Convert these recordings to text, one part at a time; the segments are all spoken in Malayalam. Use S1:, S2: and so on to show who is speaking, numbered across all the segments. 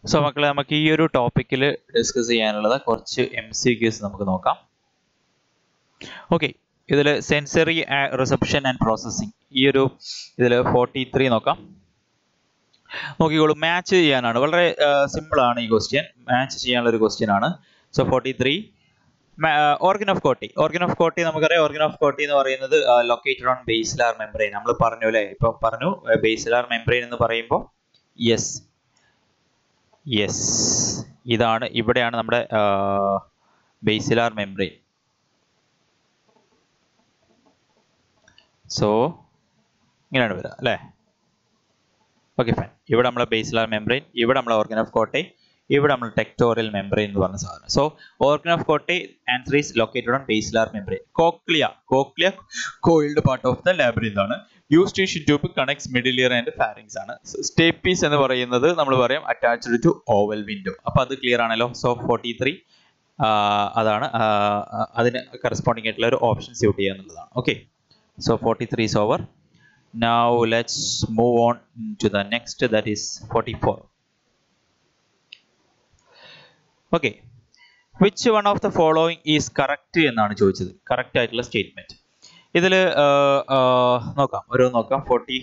S1: സോ മക്കളെ നമുക്ക് ഈ ഒരു ടോപ്പിക്കിൽ ഡിസ്കസ് ചെയ്യാനുള്ളത് കുറച്ച് എം സി ക്യൂസ് നമുക്ക് നോക്കാം ഓക്കെ ഇതിൽ സെൻസറി റിസപ്ഷൻ ആൻഡ് പ്രോസസ്സിംഗ് ഈ ഒരു ഇതിൽ ഫോർട്ടി ത്രീ നോക്കാം നോക്കിക്കോളൂ മാച്ച് ചെയ്യാനാണ് വളരെ സിമ്പിൾ ആണ് ഈ ക്വസ്റ്റ്യൻ മാച്ച് ചെയ്യാനുള്ള ഒരു ക്വസ്റ്റ്യൻ ആണ് so forty three organ of Corti organ of Corti നമുക്കറിയാം ഓർഗൻ ഓഫ് കോട്ടി എന്ന് പറയുന്നത് ലൊക്കേറ്റഡ് ഓൺ ബേസിലാർ മെംബ്രെയിൻ നമ്മൾ പറഞ്ഞു അല്ലേ ഇപ്പൊ പറഞ്ഞു ബേസിലാർ മെംബ്രെയിൻ എന്ന് പറയുമ്പോൾ യെസ് യെസ് ഇതാണ് ഇവിടെയാണ് നമ്മുടെ ബേസിലാർ മെംബ്രെയിൻ സോ ഇങ്ങനെയാണ് വരിക അല്ലേ ഓക്കെ ഫൈൻ ഇവിടെ നമ്മളെ ബേസിലാർ മെംബ്രെയിൻ ഇവിടെ നമ്മളെ ഓർഗൻ ഓഫ് കോട്ടെ ഇവിടെ നമ്മൾ ടെക്ടോറിയൽ മെംബ്രെയിൻ എന്ന് പറഞ്ഞ സാധനം so organ of Corti answer is located on basilar membrane cochlea cochlea coiled part of the labyrinth ആണ് Eustachian tube connects middle ear and pharynx ആണ് സ്റ്റേപ്പീസ് എന്ന് പറയുന്നത് നമ്മൾ പറയാം അറ്റാച്ച്ഡ് ടു ഓവൽ വിൻഡോ അപ്പൊ അത് ക്ലിയർ ആണല്ലോ സോ ഫോർട്ടി ത്രീ അതാണ് അതിന് കറസ്പോണ്ടിങ് ആയിട്ടുള്ള ഒരു ഓപ്ഷൻ സ്യൂട്ട് ചെയ്യുക എന്നുള്ളതാണ് okay so forty three is over now let's move on to the next that is 44 okay which one of the following is correct എന്നാണ് ചോദിച്ചത് കറക്റ്റ് ആയിട്ടുള്ള സ്റ്റേറ്റ്മെന്റ് ഇതിൽ നോക്കാം ഓരോ നോക്കാം ഫോർട്ടി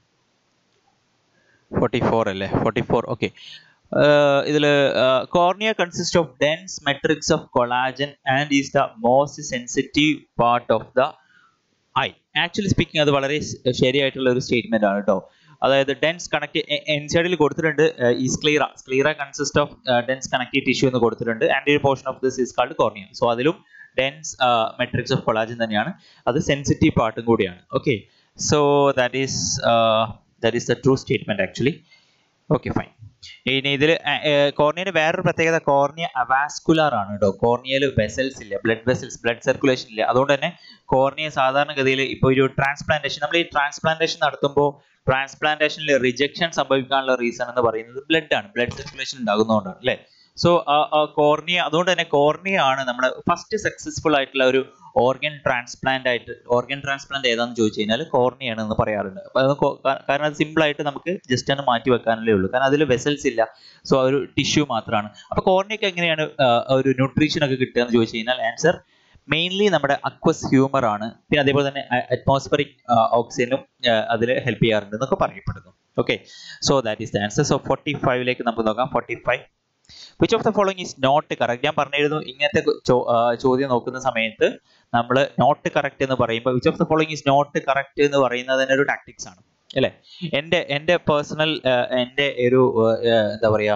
S1: ഫോർട്ടി ഫോർ അല്ലേ ഫോർട്ടി ഫോർ ഓക്കെ ഇതിൽ cornea consist of dense matrix of collagen and is the most sensitive part of the eye actually speaking അത് വളരെ ശരിയായിട്ടുള്ള ഒരു സ്റ്റേറ്റ്മെന്റ് ആണ് കേട്ടോ അതായത് ഡെൻസ് കണക്ട് എൻ സൈഡിൽ കൊടുത്തിട്ടുണ്ട് ഈ sclera sclera consist of dense connective tissue എന്ന് കൊടുത്തിട്ടുണ്ട് ആൻഡ് ഒരു portion of this is called cornea so അതിലും ഡെൻസ് മെട്രിക്സ് ഓഫ് കൊളാജൻ തന്നെയാണ് അത് സെൻസിറ്റീവ് പാർട്ടും കൂടിയാണ് okay so that is that is the true statement actually okay fine ഇനി ഇതിൽ കോർണിയയുടെ വേറൊരു പ്രത്യേകത കോർണിയ അവാസ്കുലാർ ആണ് കേട്ടോ കോർണിയയിൽ വെസൽസ് ഇല്ല ബ്ലഡ് വെസൽസ് ബ്ലഡ് സർക്കുലേഷൻ ഇല്ല അതുകൊണ്ട് തന്നെ കോർണിയ സാധാരണഗതിയിൽ ഇപ്പോൾ ഒരു ട്രാൻസ്പ്ലാന്റേഷൻ നമ്മൾ ഈ ട്രാൻസ്പ്ലാന്റേഷൻ നടത്തുമ്പോൾ ട്രാൻസ്പ്ലാന്റേഷനിൽ റിജക്ഷൻ സംഭവിക്കാനുള്ള റീസൺ എന്ന് പറയുന്നത് ബ്ലഡ് ആണ് ബ്ലഡ് സർക്കുലേഷൻ ഉണ്ടാകുന്നതുകൊണ്ടാണ് അല്ലേ സോ കോർണിയ അതുകൊണ്ട് തന്നെ കോർണിയ ആണ് നമ്മുടെ ഫസ്റ്റ് സക്സസ്ഫുൾ ആയിട്ടുള്ള ഒരു ഓർഗൻ ട്രാൻസ്പ്ലാന്റ് ആയിട്ട് ഓർഗൻ ട്രാൻസ്പ്ലാന്റ് ഏതാന്ന് ചോദിച്ചു കഴിഞ്ഞാൽ കോർണിയാണ് എന്ന് പറയാറുണ്ട് അപ്പൊ അത് കാരണം അത് സിമ്പിൾ ആയിട്ട് നമുക്ക് ജസ്റ്റ് ഒന്ന് മാറ്റി വെക്കാനല്ലേ ഉള്ളൂ കാരണം അതിൽ വെസൽസ് ഇല്ല സോ ഒരു ടിഷ്യൂ മാത്രമാണ് അപ്പൊ കോർണിയക്ക് എങ്ങനെയാണ് ഒരു ന്യൂട്രീഷൻ ഒക്കെ കിട്ടുക എന്ന് ചോദിച്ചു കഴിഞ്ഞാൽ ആൻസർ മെയിൻലി നമ്മുടെ അക്വസ് ഹ്യൂമർ ആണ് പിന്നെ അതേപോലെ തന്നെ അറ്റ്മോസ്ഫറിക് ഓക്സിജനും അതിൽ ഹെൽപ്പ് ചെയ്യാറുണ്ട് എന്നൊക്കെ പറയപ്പെടുന്നു okay so that is the answer so forty ഫൈവിലേക്ക് നമുക്ക് നോക്കാം forty five which of the following is not correct ഞാൻ പറഞ്ഞിരുന്നു ഇങ്ങനത്തെ ചോദ്യം നോക്കുന്ന സമയത്ത് നമ്മൾ നോട്ട് കറക്റ്റ് എന്ന് പറയുമ്പോൾ which of the following is not correct എന്ന് പറയുന്നതിന് ഒരു ടാക്ടിക്സ് ആണ് അല്ലേ എൻ്റെ എൻ്റെ പേഴ്സണൽ എൻ്റെ ഒരു എന്താ പറയുക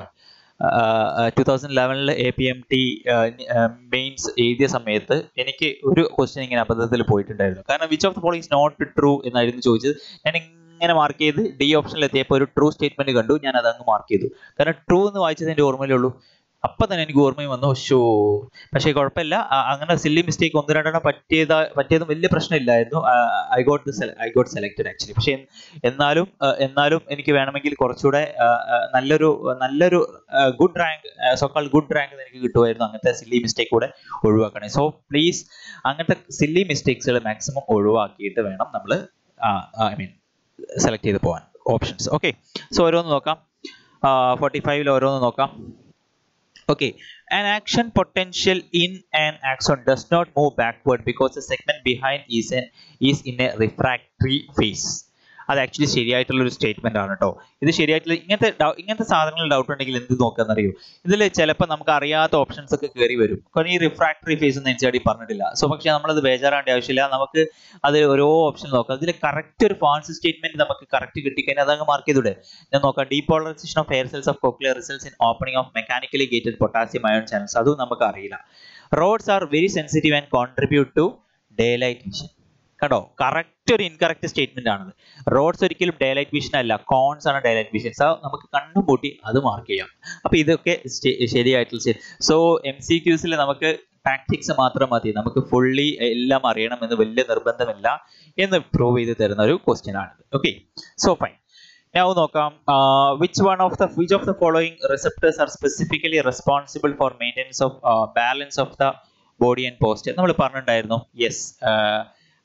S1: ടു തൗസൻഡ് ലെവനിൽ A P M T mains എഴുതിയ സമയത്ത് എനിക്ക് ഒരു ക്വസ്റ്റ്യൻ ഇങ്ങനെ അബദ്ധത്തിൽ പോയിട്ടുണ്ടായിരുന്നു കാരണം which of the following is not true എന്നായിരുന്നു ചോദിച്ചത് ഞാൻ ഇങ്ങനെ മാർക്ക് ചെയ്ത് ഡി ഓപ്ഷനിൽ എത്തിയപ്പോൾ ഒരു ട്രൂ സ്റ്റേറ്റ്മെന്റ് കണ്ടു ഞാൻ അതങ്ങ് മാർക്ക് ചെയ്തു കാരണം ട്രൂ എന്ന് വായിച്ചത് എൻ്റെ ഓർമ്മയിലേ ഉള്ളൂ അപ്പം തന്നെ എനിക്ക് ഓർമ്മയും വന്നു ഷോ പക്ഷേ കുഴപ്പമില്ല അങ്ങനെ സില്ലി മിസ്റ്റേക്ക് ഒന്ന് രണ്ടെണ്ണം പറ്റിയതാ പറ്റിയതും വലിയ പ്രശ്നമില്ലായിരുന്നു I got the I got selected actually പക്ഷേ എന്നാലും എന്നാലും എനിക്ക് വേണമെങ്കിൽ കുറച്ചുകൂടെ നല്ലൊരു നല്ലൊരു good rank so called good rank എനിക്ക് കിട്ടുമായിരുന്നു അങ്ങനത്തെ സില്ലി മിസ്റ്റേക്ക് കൂടെ ഒഴിവാക്കണേ സോ പ്ലീസ് അങ്ങനത്തെ സില്ലി മിസ്റ്റേക്സുകൾ മാക്സിമം ഒഴിവാക്കിയിട്ട് വേണം നമ്മൾ ഐ മീൻ സെലക്ട് ചെയ്ത് പോകാൻ ഓപ്ഷൻസ് ഓക്കെ സോ ഓരോന്ന് നോക്കാം ഫോർട്ടി ഫൈവിൽ ഓരോന്ന് നോക്കാം okay an action potential in an axon does not move backward because the segment behind is an is in a refractory phase അത് ആക്ച്വലി ശരിയായിട്ടുള്ള ഒരു സ്റ്റേറ്റ്മെന്റ് ആണ് കേട്ടോ ഇത് ശരിയായിട്ടുള്ള ഇങ്ങനത്തെ ഇങ്ങനത്തെ സാധനങ്ങൾ ഡൗട്ട് ഉണ്ടെങ്കിൽ എന്ത് നോക്കാന്നറിയോ ഇതിൽ ചിലപ്പോൾ നമുക്ക് അറിയാത്ത ഓപ്ഷൻസ് ഒക്കെ കയറി വരും കാരണം ഈ റിഫ്രാക്ടറി ഫേസ് എന്ന് എൻസിആർഡി പറഞ്ഞിട്ടില്ല സോ പക്ഷെ നമ്മളത് ബേജാറാണ്ട് ആവശ്യമില്ല നമുക്ക് അത് ഓരോ ഓപ്ഷൻ നോക്കാം അതിൽ കറക്റ്റ് ഒരു ഫാൾസ് സ്റ്റേറ്റ്മെന്റ് നമുക്ക് കറക്റ്റ് കിട്ടിക്കഴിഞ്ഞാൽ അതങ്ങ് മാർക്ക് ചെയ്തൂടെ ഞാൻ നോക്കാം depolarization of hair cells of cochlear results in opening of mechanically gated potassium ion channels അതും നമുക്ക് അറിയില്ല rods are very sensitive and contribute to daylight vision കണ്ടോ കറക്റ്റ് ഒരു ഇൻകറക്റ്റ് സ്റ്റേറ്റ്മെന്റ് ആണത് റോഡ്സ് ഒരിക്കലും ഡേ ലൈറ്റ് വിഷൻ അല്ല കോൺസ് ആണ് ഡേ ലൈറ്റ് വിഷൻ സോ നമുക്ക് കണ്ണും പൂട്ടി അത് മാർക്ക് ചെയ്യാം അപ്പൊ ഇതൊക്കെ ശരിയായിട്ടുള്ള സോ എം സി ക്യൂസിൽ നമുക്ക് ടാക്ടിക്സ് മാത്രം മതി നമുക്ക് ഫുള്ളി എല്ലാം അറിയണമെന്ന് വലിയ നിർബന്ധമില്ല എന്ന് പ്രൂവ് ചെയ്ത് തരുന്ന ഒരു ക്വസ്റ്റ്യൻ ആണിത് ഓക്കെ സോ ഫൈൻ Now നോക്കാം which one of the which of the following receptors are specifically responsible for maintenance of balance of the body and post നമ്മൾ പറഞ്ഞിട്ടുണ്ടായിരുന്നു യെസ്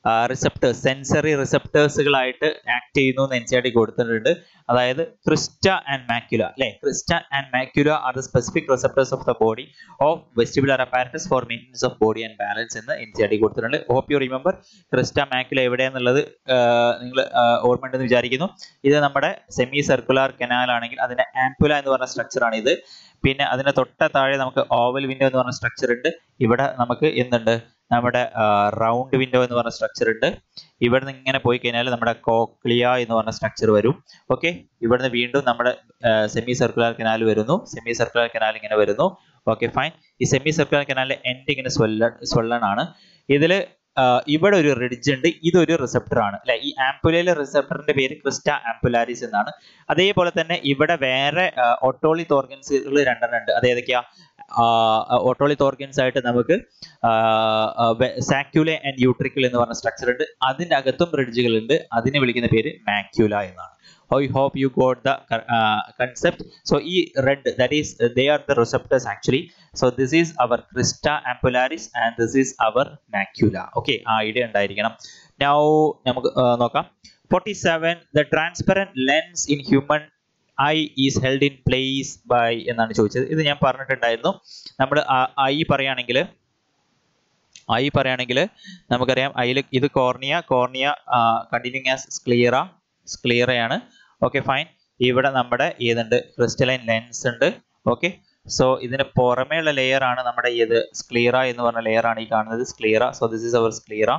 S1: റിസപ്റ്റേഴ്സ് സെൻസറി റിസപ്റ്റേഴ്സുകളായിട്ട് ആക്ട് ചെയ്യുന്നു എന്ന് എൻ സി ആർ ടി കൊടുത്തിട്ടുണ്ട് അതായത് ക്രിസ്റ്റ ആൻഡ് മാക്യുല അല്ലെ crista and macula are the specific receptors of the body of vestibular apparatus for maintenance of body and balance എന്ന് എൻ സി ആർ ടി കൊടുത്തിട്ടുണ്ട് hope you remember crista macula എവിടെയാന്നുള്ളത് നിങ്ങൾ ഓർമ്മയുണ്ടെന്ന് വിചാരിക്കുന്നു ഇത് നമ്മുടെ സെമി സർക്കുലർ കനാൽ ആണെങ്കിൽ അതിന്റെ ആംപുല എന്ന് പറഞ്ഞ സ്ട്രക്ചർ ആണ് ഇത് പിന്നെ അതിന്റെ തൊട്ട താഴെ നമുക്ക് ഓവൽ വിൻഡോ എന്ന് പറഞ്ഞ സ്ട്രക്ചർ ഉണ്ട് ഇവിടെ നമുക്ക് എന്തുണ്ട് നമ്മുടെ റൗണ്ട് വിൻഡോ എന്ന് പറഞ്ഞ സ്ട്രക്ചർ ഉണ്ട് ഇവിടെ നിന്ന് ഇങ്ങനെ പോയി കഴിഞ്ഞാൽ നമ്മുടെ കോക്ലിയ എന്ന് പറഞ്ഞ സ്ട്രക്ചർ വരും ഓക്കെ ഇവിടുന്ന് വീണ്ടും നമ്മുടെ സെമി സർക്കുലർ കനാൽ വരുന്നു സെമി സർക്കുലർ കനാൽ ഇങ്ങനെ വരുന്നു ഓക്കെ ഫൈൻ ഈ സെമി സർക്കുലർ കനാലിന്റെ എൻഡ് ഇങ്ങനെ സ്വെല്ലൺ സ്വെള്ളൺ ആണ് ഇതിൽ ഇവിടെ ഒരു റിഡ്ജ് ഉണ്ട് ഇതൊരു റിസപ്റ്റർ ആണ് അല്ലെ ഈ ആംപുലയിലെ റിസപ്റ്ററിന്റെ പേര് ക്രിസ്റ്റ ആംപുലാരിസ് എന്നാണ് അതേപോലെ തന്നെ ഇവിടെ വേറെ ഒട്ടോളിത്ത് ഓർഗൻസുകൾ രണ്ടെണ്ണം ഉണ്ട് അത് ഏതൊക്കെയാ ഓട്ടോളിത്ത് ഓർഗൻസ് ആയിട്ട് നമുക്ക് സാക്യുല ആൻഡ് യൂട്രിക്കൽ എന്ന് പറഞ്ഞ സ്ട്രക്ചർ ഉണ്ട് അതിന്റെ അകത്തും റിഡ്ജുകൾ ഉണ്ട് അതിനെ വിളിക്കുന്ന പേര് മാക്യുല എന്നാണ് I hope you got the uh, concept. So, E red that is uh, they are the receptors actually. So, this is our crista ampullaris and this is our macula. Okay, ആ ഐഡിയ ഉണ്ടായിരിക്കണം. Now നമുക്ക് നോക്കാം. 47 the transparent lens in human eye is held in place by എന്നാണ് ചോദിച്ചത്. ഇത് ഞാൻ പറഞ്ഞിട്ടുണ്ടായിരുന്നു. നമ്മൾ ഐ പറയുകയാണെങ്കിൽ ഐ പറയുകയാണെങ്കിൽ നമുക്കറിയാം ഐയിൽ ഇത് cornea cornea continuing as sclera സ്ക്ലിയറയാണ് ഓക്കെ ഫൈൻ ഇവിടെ നമ്മുടെ ഏതുണ്ട് ക്രിസ്റ്റലൈൻ ലെൻസ് ഉണ്ട് ഓക്കെ സോ ഇതിന് പുറമേയുള്ള ലെയർ ആണ് നമ്മുടെ ഏത് സ്ക്ലീറ എന്ന് പറഞ്ഞ ലെയർ ആണ് ഈ കാണുന്നത് sclera so this is our sclera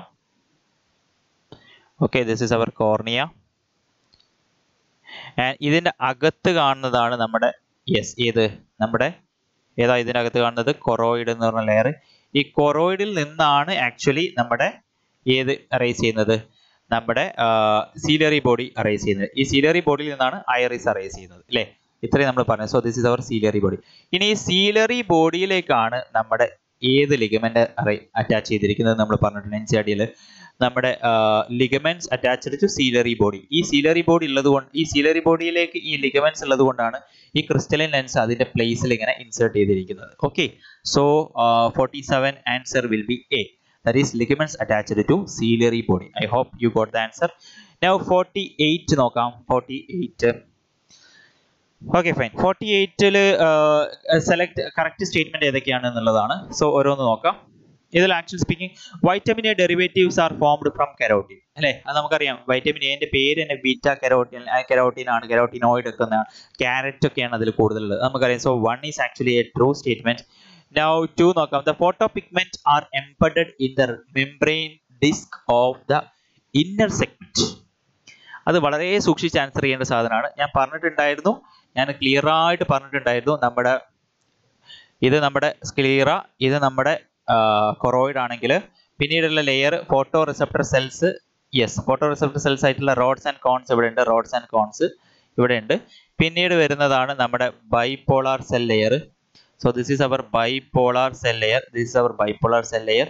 S1: okay this is our cornea and ഇതിന്റെ അകത്ത് കാണുന്നതാണ് നമ്മുടെ യെസ് ഏത് നമ്മുടെ ഏതാ ഇതിന്റെ അകത്ത് കാണുന്നത് കൊറോയിഡ് എന്ന് പറഞ്ഞ ലെയർ ഈ കൊറോയിഡിൽ നിന്നാണ് ആക്ച്വലി നമ്മുടെ ഏത് അറേസ് ചെയ്യുന്നത് നമ്മുടെ സീലറി ബോഡി അറേസ് ചെയ്യുന്നത് ഈ സീലറി ബോഡിയിൽ നിന്നാണ് ഐറിസ് അറേസ് ചെയ്യുന്നത് അല്ലേ ഇത്രയും നമ്മൾ പറഞ്ഞു so this is our ciliary body ഇനി ഈ സീലറി ബോഡിയിലേക്കാണ് നമ്മുടെ ഏത് ലിഗമെന്റ് അറേ അറ്റാച്ച് ചെയ്തിരിക്കുന്നത് നമ്മൾ പറഞ്ഞിട്ടുണ്ട് എൻ സി ആർ ഡിയിൽ നമ്മുടെ ligaments attached to ciliary body ഈ സീലറി ബോഡി ഉള്ളത് കൊണ്ട് ഈ സീലറി ബോഡിയിലേക്ക് ഈ ലിഗമെന്റ്സ് ഉള്ളത് കൊണ്ടാണ് ഈ ക്രിസ്റ്റലൈൻ ലെൻസ് അതിന്റെ പ്ലേസിൽ ഇങ്ങനെ ഇൻസേർട്ട് ചെയ്തിരിക്കുന്നത് okay so forty seven answer will be A that is ligaments attached to ciliary body. I hope you got the answer. Now 48 നോക്കാം 48 ഓക്കെ ഫൈൻ ഫോർട്ടി എയ്റ്റില് സെലക്ട് കറക്റ്റ് സ്റ്റേറ്റ്മെന്റ് ഏതൊക്കെയാണ് എന്നുള്ളതാണ് സോ ഓരോന്ന് നോക്കാം ഇതിൽ actually speaking vitamin A derivatives are formed from carotene അല്ലേ അത് നമുക്കറിയാം വൈറ്റമിൻ എന്റെ പേര് തന്നെ ബീറ്റ കെരോട്ടിൻ കെരോട്ടിൻ ആണ് കെരോട്ടിനോയിഡ് ഒക്കെ ക്യാരറ്റ് ഒക്കെയാണ് അതിൽ കൂടുതലുള്ളത് നമുക്കറിയാം so one is actually a true statement Now to നോക്കാം the photopigment are embedded in the membrane disk of the inner segment. അത് വളരെ സൂക്ഷിച്ച് ആൻസർ ചെയ്യേണ്ട സാധനമാണ് ഞാൻ പറഞ്ഞിട്ടുണ്ടായിരുന്നു ഞാൻ ക്ലിയർ ആയിട്ട് പറഞ്ഞിട്ടുണ്ടായിരുന്നു നമ്മുടെ ഇത് നമ്മുടെ സ്ക്ലീറ ഇത് നമ്മുടെ കൊറോയിഡ് ആണെങ്കിൽ പിന്നീടുള്ള layer photoreceptor cells yes photoreceptor cells ആയിട്ടുള്ള റോഡ്സ് ആൻഡ് കോൺസ് ഇവിടെ ഉണ്ട് റോഡ്സ് ആൻഡ് കോൺസ് ഇവിടെ ഉണ്ട് പിന്നീട് വരുന്നതാണ് നമ്മുടെ bipolar cell layer so this is our bipolar cell layer this is our bipolar cell layer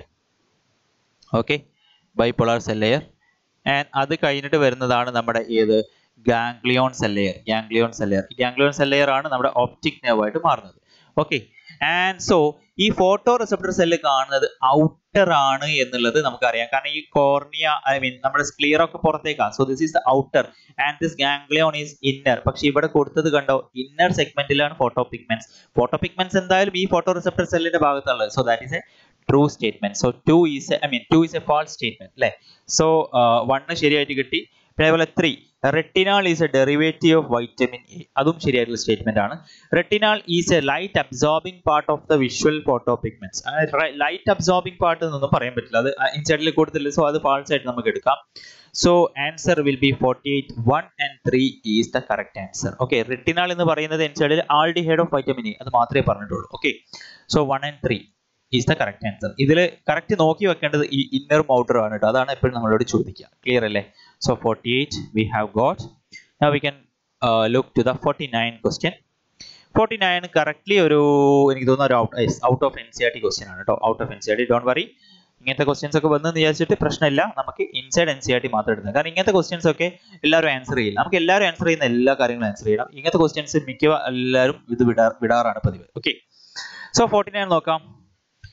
S1: okay bipolar cell layer and അത് കഴിഞ്ഞിട്ട് വരുന്നതാണ് നമ്മുടെ ഏത് ganglion cell layer ganglion cell layer ganglion cell layer ആണ് നമ്മുടെ ഓപ്റ്റിക് നെർവ് ആയിട്ട് മാറുന്നത് ഓക്കെ ആൻഡ് സോ ഈ ഫോട്ടോ റിസപ്റ്റർ സെല്ല് കാണുന്നത് ഔട്ടർ ആണ് എന്നുള്ളത് നമുക്കറിയാം കാരണം ഈ കോർണിയ ഐ മീൻ നമ്മുടെ സ്ക്ലിയർ ഒക്കെ പുറത്തേക്കാണ് so this is the outer and this ganglion is inner പക്ഷെ ഇവിടെ കൊടുത്തത് കണ്ടോ ഇന്നർ സെഗ്മെന്റിലാണ് ഫോട്ടോ പിഗ്മെന്റ്സ് ഫോട്ടോ പിഗ്മെന്റ്സ് എന്തായാലും ഈ ഫോട്ടോ റിസപ്റ്റർ സെല്ലിന്റെ ഭാഗത്തുള്ളത് so that is a true statement so two is I mean two is a false statement അല്ലേ സോ വണ്ണ് ശരിയായിട്ട് കിട്ടി പിന്നെ അതേപോലെ three retinal is a derivative of vitamin A അതും ശരിയായിട്ടുള്ള സ്റ്റേറ്റ്മെന്റ് ആണ് retinal is a light absorbing part of the visual photopigments light absorbing part എന്നൊന്നും പറയാൻ പറ്റില്ല അത് ഇൻസൈഡിൽ കൊടുത്തില്ല സോ അത് ഫാൾസ് ആയിട്ട് നമുക്ക് എടുക്കാം so answer will be forty eight one and three is the correct answer okay retinal എന്ന് പറയുന്നത് ഇൻസൈഡിൽ ആൾഡിഹൈഡ് ഓഫ് വൈറ്റമിൻ എ അത് മാത്രമേ പറഞ്ഞിട്ടുള്ളൂ okay so one and three is the correct answer ഇതിൽ കറക്റ്റ് നോക്കി വെക്കേണ്ടത് ഈ ഇന്നറും ഔട്ടറും ആണ് കേട്ടോ അതാണ് എപ്പോഴും നമ്മളോട് ചോദിക്കുക ക്ലിയർ അല്ലേ so forty eight we have got now we can look to the forty nine question forty nine correctly ഒരു എനിക്ക് തോന്നുന്ന ഒരു out out of N C R T question ആണ് കേട്ടോ out of N C R T don't worry ഇങ്ങനത്തെ ക്വസ്റ്റ്യൻസ് ഒക്കെ വന്നെന്ന് വിചാരിച്ചിട്ട് പ്രശ്നമില്ല നമുക്ക് inside N C R T മാത്രം എടുക്കുന്നത് കാരണം ഇങ്ങനത്തെ ക്വസ്റ്റ്യൻസ് ഒക്കെ എല്ലാവരും ആൻസർ ചെയ്യില്ല നമുക്ക് എല്ലാവരും ആൻസർ ചെയ്യുന്ന എല്ലാ കാര്യങ്ങളും ആൻസർ ചെയ്യണം ഇങ്ങനത്തെ ക്വസ്റ്റ്യൻസ് മിക്ക എല്ലാവരും ഇത് വിടാ വിടാറാണ് പതിവ് ഓക്കെ സോ ഫോർട്ടി നയൻ നോക്കാം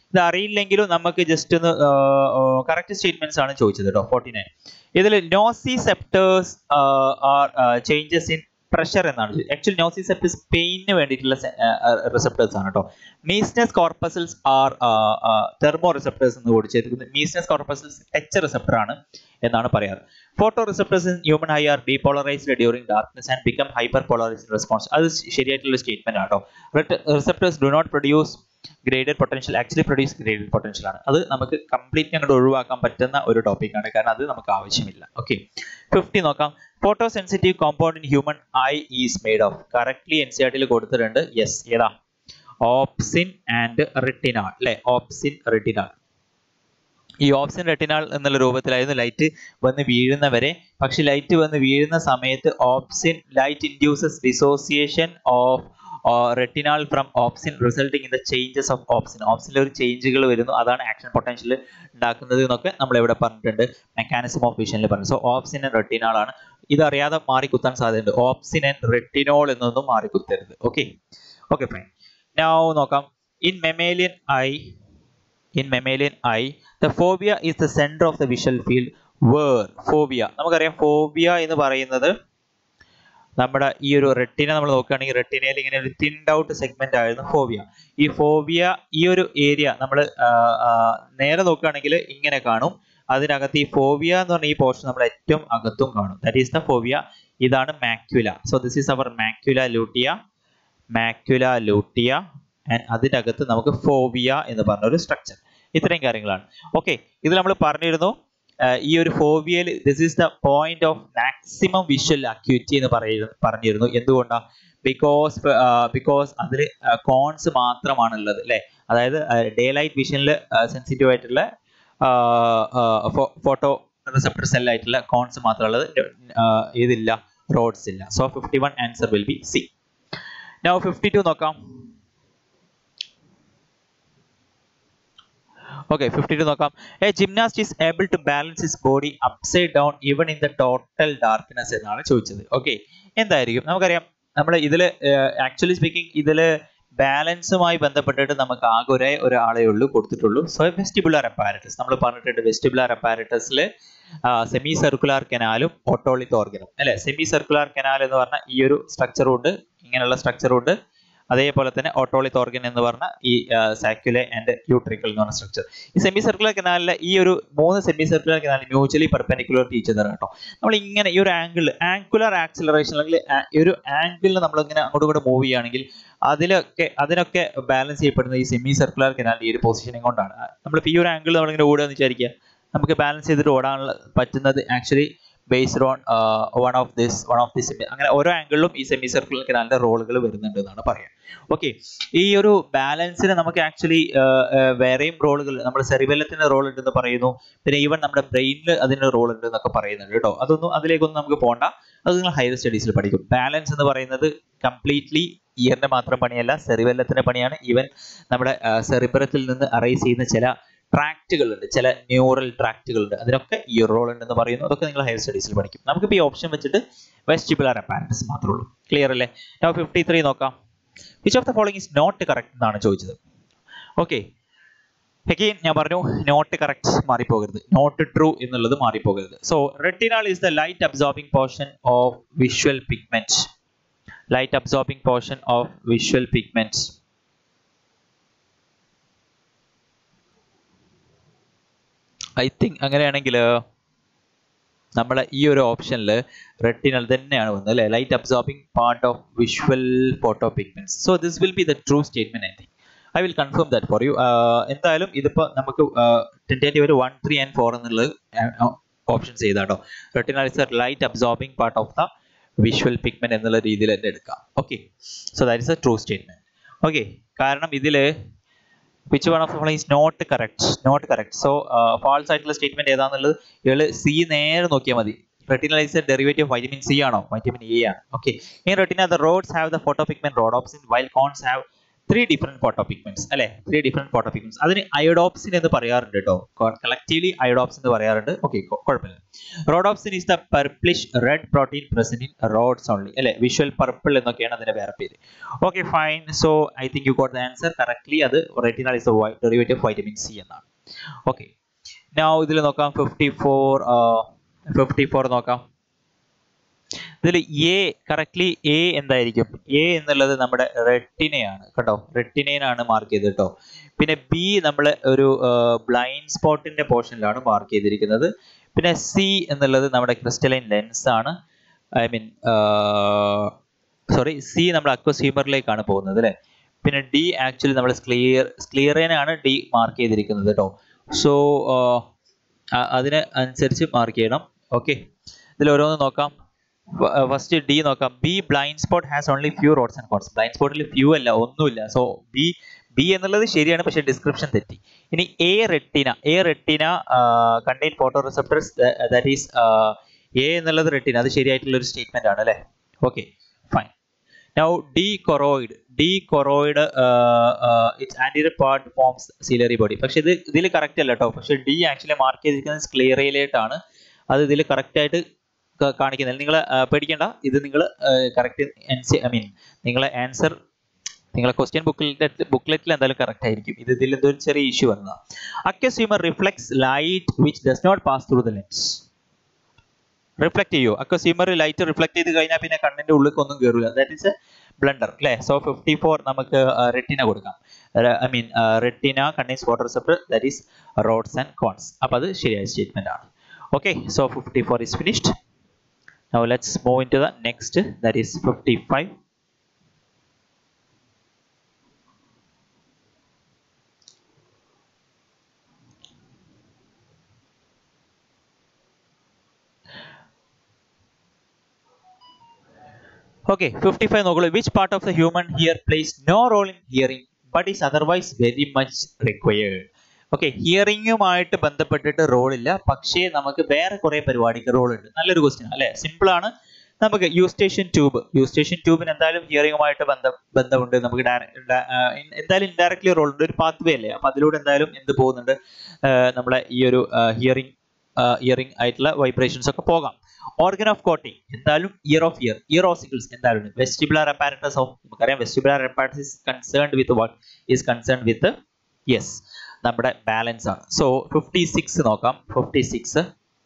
S1: ഇത് അറിയില്ലെങ്കിലും നമുക്ക് ജസ്റ്റ് ഒന്ന് കറക്റ്റ് സ്റ്റേറ്റ്മെന്റ്സ് ആണ് ചോദിച്ചത് കേട്ടോ ഫോർട്ടി നയൻ ഇതിൽ nociceptors are changes in pressure എന്നാണ് ആക്ച്വലി നോസിസെപ്റ്റേഴ്സ് പെയിന് വേണ്ടിയിട്ടുള്ള റിസെപ്റ്റേഴ്സ് ആണ് കേട്ടോ Meissner's corpuscles are thermoreceptors എന്ന് കൂടി ചെയ്തിരിക്കുന്നത് മീസ്നസ് കോർപ്പസൽസ് ടച്ച് റിസെപ്റ്റർ ആണ് എന്നാണ് പറയാറ് photoreceptors in human eye are depolarized during darkness and become hyperpolarized response അത് ശരിയായിട്ടുള്ള സ്റ്റേറ്റ്മെന്റ് ആണ് കേട്ടോ receptors do not produce graded potential actually produce graded potential ആണ് അത് നമുക്ക് കംപ്ലീറ്റ് അങ്ങോട്ട് ഒഴിവാക്കാൻ പറ്റുന്ന ഒരു ടോപ്പിക്കാണ് കാരണം അത് നമുക്ക് ആവശ്യമില്ല ഓക്കെ ഫിഫ്റ്റി നോക്കാം photosensitive compound in human eye is made of correctly N C R ടിയിൽ കൊടുത്തിട്ടുണ്ട് യെസ് ഏതാ ഓപ്സിൻ ആൻഡ് റെട്ടിനാൾ അല്ലെ ഓപ്സിൻ റെട്ടിനാൾ ഈ ഓപ്സിൻ റെട്ടിനാൾ എന്നുള്ള രൂപത്തിലായിരുന്നു ലൈറ്റ് വന്ന് വീഴുന്നവരെ പക്ഷെ ലൈറ്റ് വന്ന് വീഴുന്ന സമയത്ത് opsin light induces dissociation of retinal from opsin resulting in the changes of opsin ഓപ്സിനിൽ ഒരു ചേഞ്ചുകൾ വരുന്നു അതാണ് ആക്ഷൻ പൊട്ടൻഷ്യൽ ഉണ്ടാക്കുന്നത് എന്നൊക്കെ നമ്മൾ ഇവിടെ പറഞ്ഞിട്ടുണ്ട് മെക്കാനിസം ഓഫ് വിഷനിൽ പറഞ്ഞു സോ ഓപ്സിൻ ആൻഡ് റെട്ടിനാൾ ആണ് ഇതറിയാതെ മാറിക്കുത്താൻ സാധ്യതയുണ്ട് ഓപ്സിൻ ആൻഡ് റെട്ടിനോൾ എന്നൊന്നും മാറിക്കുത്തരുത് ഓക്കെ ഓക്കെ ഫൈൻ നൗ നോക്കാം in mammalian eye in mammalian eye the fovea is the centre of the visual field where fovea നമുക്കറിയാം ഫോബിയ എന്ന് പറയുന്നത് നമ്മുടെ ഈ ഒരു റെട്ടിന നമ്മൾ നോക്കുകയാണെങ്കിൽ റെട്ടിനയിൽ ഇങ്ങനെ ഒരു തിൻഡ് ഔട്ട് സെഗ്മെന്റ് ആയിരുന്നു ഫോബിയ ഈ ഫോബിയ ഈ ഒരു ഏരിയ നമ്മൾ നേരെ നോക്കുകയാണെങ്കിൽ ഇങ്ങനെ കാണും അതിനകത്ത് ഈ ഫോബിയ എന്ന് പറഞ്ഞ ഈ പോർഷൻ നമ്മൾ ഏറ്റവും അകത്തും കാണും ദാറ്റ് ഈസ് ദ ഫോബിയ ഇതാണ് macula so this is our macula lutea macula lutea and അതിനകത്ത് നമുക്ക് ഫോബിയ എന്ന് പറഞ്ഞ ഒരു സ്ട്രക്ചർ ഇത്രയും കാര്യങ്ങളാണ് ഓക്കെ ഇത് നമ്മൾ പറഞ്ഞിരുന്നു ഈ ഒരു ഫോബിയയിൽ this is the point of maximum visual acuity എന്ന് പറയുന്നു പറഞ്ഞിരുന്നു എന്തുകൊണ്ടാണ് ബിക്കോസ് ബിക്കോസ് അതിൽ കോൺസ് മാത്രമാണ് ഉള്ളത് അല്ലേ അതായത് ഡേ ലൈറ്റ് വിഷനിൽ സെൻസിറ്റീവ് ആയിട്ടുള്ള ഫോട്ടോ റിസപ്റ്റർ സെൽ ആയിട്ടുള്ള കോൺസ് മാത്രമുള്ളത് ഇതില്ല റോഡ്സ് ഇല്ല so fifty one answer will be C now fifty two നോക്കാം ഓക്കെ ഫിഫ്റ്റി ടു നോക്കാം a gymnast is able to balance his body upside down even in the total darkness എന്നാണ് ചോദിച്ചത് ഓക്കെ എന്തായിരിക്കും നമുക്കറിയാം നമ്മൾ ഇതിൽ ആക്ച്വലി സ്പീക്കിംഗ് ഇതിൽ ബാലൻസുമായി ബന്ധപ്പെട്ടിട്ട് നമുക്ക് ആകെ ഒരേ ഒരാളെ ഉള്ളൂ കൊടുത്തിട്ടുള്ളൂ സോ വെസ്റ്റിബുലാർ അപ്പാരറ്റസ് നമ്മൾ പറഞ്ഞിട്ടുണ്ട് വെസ്റ്റിബുലാർ അപ്പാരറ്റസിൽ സെമി സർക്കുലാർ കനാലും ഓട്ടോളിത്ത് ഓർഗനും അല്ലെ സെമി സർക്കുലാർ കനാൽ എന്ന് പറഞ്ഞ ഈ ഒരു സ്ട്രക്ചറും ഉണ്ട് ഇങ്ങനെയുള്ള സ്ട്രക്ചറും ഉണ്ട് അതേപോലെ തന്നെ ഓട്ടോളിത്ത് ഓർഗൻ എന്ന് പറഞ്ഞ ഈ സാക്യുലെ ആൻഡ് യൂട്രിക്കൽ എന്ന് പറഞ്ഞ സ്ട്രക്ചർ ഈ സെമി സർക്കുലർ കനാലിലെ ഈ ഒരു മൂന്ന് semicircular canal mutually perpendicular ടീച്ച് ചെയ്തതാണ് കേട്ടോ നമ്മൾ ഇങ്ങനെ ഈ ഒരു ആംഗിൾ ആംഗുലർ ആക്സിലറേഷൻ അല്ലെങ്കിൽ ഈ ഒരു ആംഗിളിൽ നമ്മൾ ഇങ്ങനെ അങ്ങോട്ടും ഇങ്ങോട്ട് മൂവ് ചെയ്യുകയാണെങ്കിൽ അതിലൊക്കെ അതിനൊക്കെ ബാലൻസ് ചെയ്യപ്പെടുന്നത് ഈ സെമി സർക്കുലർ കനാലിന്റെ ഈ ഒരു പൊസിഷനിങ് കൊണ്ടാണ് നമ്മളിപ്പോൾ ഈ ഒരു ആംഗിൾ നമ്മളിങ്ങനെ ഓടുക എന്ന് വിചാരിക്കുക നമുക്ക് ബാലൻസ് ചെയ്തിട്ട് ഓടാനുള്ള പറ്റുന്നത് actually based on one of this one of this അങ്ങനെ ഓരോ ആംഗിളിലും ഈ സെമി സർക്കുലർ കനാലിന്റെ റോളുകൾ വരുന്നുണ്ട് എന്നാണ് പറയാം ഓക്കെ ഈ ഒരു ബാലൻസിന് നമുക്ക് ആക്ച്വലി വേറെയും റോളുകൾ നമ്മൾ സെറിബെല്ലത്തിന്റെ റോൾ ഉണ്ടെന്ന് പറയുന്നു പിന്നെ ഈവൻ നമ്മുടെ ബ്രെയിനിൽ അതിന് റോൾ ഉണ്ട് എന്നൊക്കെ പറയുന്നുണ്ട് കേട്ടോ അതൊന്നും അതിലേക്കൊന്നും നമുക്ക് പോകണ്ട അത് നിങ്ങൾ ഹയർ സ്റ്റഡീസിൽ പഠിക്കും ബാലൻസ് എന്ന് പറയുന്നത് കംപ്ലീറ്റ്ലി ഇയറിന്റെ മാത്രം പണിയല്ല സെറിബെല്ലത്തിന്റെ പണിയാണ് ഈവൻ നമ്മുടെ സെറിബറത്തിൽ നിന്ന് അറൈസ് ചെയ്യുന്ന ചില ട്രാക്റ്റുകൾ ഉണ്ട് ചില ന്യൂറൽ ട്രാക്റ്റുകൾ ഉണ്ട് അതിനൊക്കെ ഈ റോൾ ഉണ്ടെന്ന് പറയുന്നു അതൊക്കെ നിങ്ങൾ ഹയർ സ്റ്റഡീസിൽ പഠിക്കും നമുക്കിപ്പോൾ ഈ ഓപ്ഷൻ വെച്ചിട്ട് വെസ്റ്റിബുലാർ അപ്പാരൻസ് മാത്രമേ ഉള്ളൂ ക്ലിയർ അല്ലേ നോ ഫിഫ്റ്റി ത്രീ നോക്കാം which of the following is not correct എന്നാണ് ചോദിച്ചത് ഓക്കെ അഗെയിൻ ഞാൻ പറഞ്ഞു നോട്ട് കറക്റ്റ് മാറിപ്പോകരുത് നോട്ട് ട്രൂ എന്നുള്ളത് മാറിപ്പോകരുത് so retinal is the light absorbing portion of visual pigment light absorbing portion of visual pigment I think അങ്ങനെയാണെങ്കിൽ നമ്മളെ ഈ ഒരു ഓപ്ഷനിൽ റെറ്റിനൽ തന്നെയാണ് വന്നത് അല്ലേ light absorbing part of visual photopigments so this will be the true statement I think I will confirm that for you എന്തായാലും ഇതിപ്പോൾ നമുക്ക് ടെൻറ്റേറ്റീവ് ഒരു വൺ ത്രീ ആൻഡ് ഫോർ എന്നുള്ളത് ഓപ്ഷൻസ് ചെയ്താട്ടോ retinal is a light absorbing part of the visual pigment എന്നുള്ള രീതിയിൽ തന്നെ എടുക്കാം okay so that is a true statement okay കാരണം ഇതിൽ which one of following is not correct not correct so false ആയിട്ടുള്ള സ്റ്റേറ്റ്മെന്റ് ഏതാണെന്നുള്ളത് ഇയാൾ സി നേരെ നോക്കിയാൽ മതി retinal is a derivative of vitamin C ആണോ vitamin A ആണ് okay in retina the rods have the photopigment rhodopsin while cones have three different photopigments അല്ലെ ത്രീ ഡിഫറെന്റ് ഫോട്ടോ പിഗ്മെന്റ്സ് അതിന് അയോഡോപ്സിൻ എന്ന് പറയാറുണ്ട് കേട്ടോ കളക്റ്റീവ്ലി അയോഡോപ്സിൻ എന്ന് പറയാറുണ്ട് ഓക്കെ കുഴപ്പമില്ല rhodopsin is the purplish red protein present in rods only അല്ലെ വിഷ്വൽ പർപ്പിൾ എന്നൊക്കെയാണ് അതിന്റെ വേറെ പേര് okay fine so I think you got the answer correctly അത് retinal is the derivative vitamin C എന്നാണ് ഓക്കെ നൗ ഇതിൽ നോക്കാം ഫിഫ്റ്റി ഫോർ ഫിഫ്റ്റി ഫോർ നോക്കാം ഇതിൽ എ കറക്റ്റ്ലി എ എന്തായിരിക്കും എ എന്നുള്ളത് നമ്മുടെ റെട്ടിനയാണ് കേട്ടോ റെട്ടിനയാണ് മാർക്ക് ചെയ്തത് കേട്ടോ പിന്നെ ബി നമ്മൾ ഒരു ബ്ലൈൻഡ് സ്പോട്ടിന്റെ പോർഷനിലാണ് മാർക്ക് ചെയ്തിരിക്കുന്നത് പിന്നെ സി എന്നുള്ളത് നമ്മുടെ ക്രിസ്റ്റലൈൻ ലെൻസ് ആണ് ഐ മീൻ സോറി സി നമ്മൾ അക്വസ്യൂമറിലേക്കാണ് പോകുന്നത് അല്ലേ പിന്നെ ഡി ആക്ച്വലി നമ്മൾ ക്ലിയർ ക്ലിയറിനാണ് ഡി മാർക്ക് ചെയ്തിരിക്കുന്നത് കേട്ടോ സോ അതിന് അനുസരിച്ച് മാർക്ക് ചെയ്യണം ഓക്കെ ഇതിൽ ഓരോന്ന് നോക്കാം ഫസ്റ്റ് ഡി നോക്കാം B blind spot has only few rods and cones blind സ്പോട്ടിൽ ഫ്യൂ അല്ല ഒന്നുമില്ല സോ ബി ബി എന്നുള്ളത് ശരിയാണ് പക്ഷേ ഡിസ്ക്രിപ്ഷൻ തെറ്റി ഇനി A retina A retina contain photoreceptors that is A എന്നുള്ളത് റെട്ടിന അത് ശരിയായിട്ടുള്ള ഒരു സ്റ്റേറ്റ്മെന്റ് ആണ് അല്ലേ okay fine now D choroid D choroid it's anterior part forms ciliary body പക്ഷെ ഇത് ഇതിൽ കറക്റ്റ് അല്ല കേട്ടോ പക്ഷെ ഡി ആക്ച്വലി മാർക്ക് ചെയ്തിരിക്കുന്നത് സ്ക്ലിയറയിലേട്ടാണ് അത് ഇതിൽ കറക്റ്റ് ആയിട്ട് കാണിക്കുന്നില്ല നിങ്ങൾ പേടിക്കേണ്ട ഇത് നിങ്ങൾ കറക്റ്റ് ഐ മീൻ നിങ്ങളെ ആൻസർ നിങ്ങളെ ക്വസ്റ്റ്യൻ ബുക്കിലെറ്റ് ബുക്ക്ലെറ്റിൽ എന്തായാലും കറക്റ്റ് ആയിരിക്കും ഇത് ഇതിൽ എന്തോ ഒരു ചെറിയ ഇഷ്യൂ വന്നതാണ് aqueous humour reflects light which does not pass through the lens reflect ചെയ്യോ അക്വസ്യൂമർ ലൈറ്റ് റിഫ്ലക്ട് ചെയ്ത് കഴിഞ്ഞാൽ പിന്നെ കണ്ണിന്റെ ഉള്ളിൽ ഒന്നും കയറില്ല ദാറ്റ് ഇസ് എ ബ്ലണ്ടർ അല്ലേ സോ ഫിഫ്റ്റി ഫോർ നമുക്ക് റെറ്റിന കൊടുക്കാം ഐ മീൻ റെറ്റിന കണ്ണീസ് water receptor that is rods and cones അപ്പോൾ അത് ശരിയായ സ്റ്റേറ്റ്മെന്റ് ആണ് okay so fifty four is finished Now let's move into the next that is 55. Okay, 55 നോക്കുള്ളൂ which part of the human here plays no role in hearing but is otherwise very much required. Okay ഹിയറിംഗുമായിട്ട് ബന്ധപ്പെട്ടിട്ട് റോൾ ഇല്ല പക്ഷേ നമുക്ക് വേറെ കുറെ പരിപാടിക്ക് റോൾ ഉണ്ട് നല്ലൊരു ക്വസ്റ്റ്യൻ അല്ലെ സിമ്പിൾ ആണ് നമുക്ക് യൂസ്റ്റേഷൻ ട്യൂബ് യൂസ്റ്റേഷൻ ട്യൂബിന് എന്തായാലും ഹിയറിംഗുമായിട്ട് ബന്ധം ബന്ധമുണ്ട് നമുക്ക് എന്തായാലും ഇൻഡയറക്ട്ലി റോൾ ഉണ്ട് ഒരു പാത്വേ അല്ലേ അപ്പൊ അതിലൂടെ എന്തായാലും എന്ത് പോകുന്നുണ്ട് നമ്മളെ ഈ ഒരു ഹിയറിംഗ് ഇയറിംഗ് ആയിട്ടുള്ള വൈബ്രേഷൻസ് ഒക്കെ പോകാം ഓർഗൻ ഓഫ് കോട്ടിംഗ് എന്തായാലും ear of ear ear ossicles എന്തായാലും വെസ്റ്റിബുലാർ അപ്പാരറ്റസ് ഓഫ് നമുക്കറിയാം vestibular apparatus concerned with what is concerned with yes നമ്മുടെ ബാലൻസ് ആണ് സോ ഫിഫ്റ്റി സിക്സ് നോക്കാം ഫിഫ്റ്റി സിക്സ്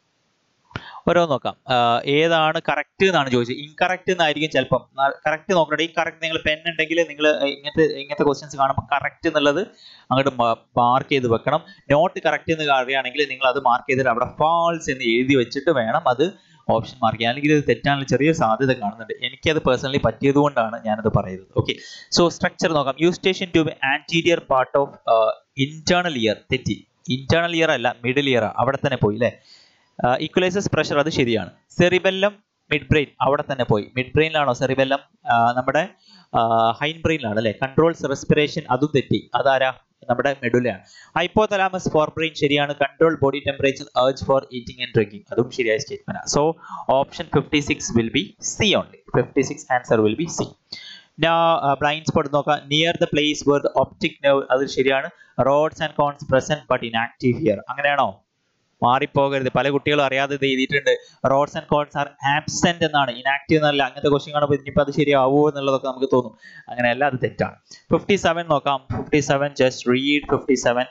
S1: ഓരോ നോക്കാം ഏതാണ് കറക്റ്റ് എന്നാണ് ചോദിച്ചത് ഇൻകറക്റ്റ് എന്നായിരിക്കും ചിലപ്പം കറക്റ്റ് നോക്കണ്ട ഇൻകറക്റ്റ് നിങ്ങൾ പെൻ ഉണ്ടെങ്കിൽ നിങ്ങൾ ഇങ്ങനത്തെ ഇങ്ങനത്തെ ക്വസ്റ്റ്യൻസ് കാണുമ്പോൾ കറക്റ്റ് എന്നുള്ളത് അങ്ങോട്ട് മാർക്ക് ചെയ്ത് വെക്കണം നോട്ട് കറക്റ്റ് എന്ന് അറിയുകയാണെങ്കിൽ നിങ്ങൾ അത് മാർക്ക് ചെയ്തിട്ട് അവിടെ ഫാൾസ് എന്ന് എഴുതി വെച്ചിട്ട് വേണം അത് ഓപ്ഷൻ മാർക്ക് ചെയ്യാൻ അല്ലെങ്കിൽ ഇത് തെറ്റാനുള്ള ചെറിയ സാധ്യത കാണുന്നുണ്ട് എനിക്കത് പേഴ്സണലി പറ്റിയത് കൊണ്ടാണ് ഞാനത് പറയുന്നത് ഓക്കെ സോ സ്ട്രക്ചർ നോക്കാം eustachian tube anterior part of internal ear തെറ്റി ഇന്റേണൽ ഇയർ അല്ല മിഡിൽ ഇയർ അവിടെ തന്നെ പോയി അല്ലേ ഈക്വലൈസസ് പ്രഷർ അത് ശരിയാണ് സെറിബെല്ലം മിഡ് ബ്രെയിൻ അവിടെ തന്നെ പോയി മിഡ് ബ്രെയിനിലാണോ സെറിബെല്ലം നമ്മുടെ ഹൈൻ ബ്രെയിനിലാണ് അല്ലെ കൺട്രോൾസ് റെസ്പിറേഷൻ അതും തെറ്റി അതാരാ നമ്മുടെ മെഡുലയാണ് ഹൈപ്പോതലാമസ് ഫോർ ബ്രെയിൻ ശരിയാണ് control body temperature urge for eating and drinking അതും ശരിയായ statement so option fifty six will be C only fifty six answer will be C blind spot നോക്കാം near the place where the optic nerve അത് ശരിയാണ് roads and cons present but in active here അങ്ങനെയാണോ മാറിപ്പോകരുത് പല കുട്ടികളും അറിയാതെ ഇത് എഴുതിയിട്ടുണ്ട് rods and cones are absent എന്നാണ് ഇനാക്റ്റീവ് എന്നല്ല അങ്ങനത്തെ ക്വസ്റ്റ്യൻ കാണുമ്പോൾ ഇനിയിപ്പോൾ അത് ശരിയാവുമോ എന്നുള്ളതൊക്കെ നമുക്ക് തോന്നും അങ്ങനെയല്ല അത് തെറ്റാണ് ഫിഫ്റ്റി സെവൻ നോക്കാം fifty seven just read fifty seven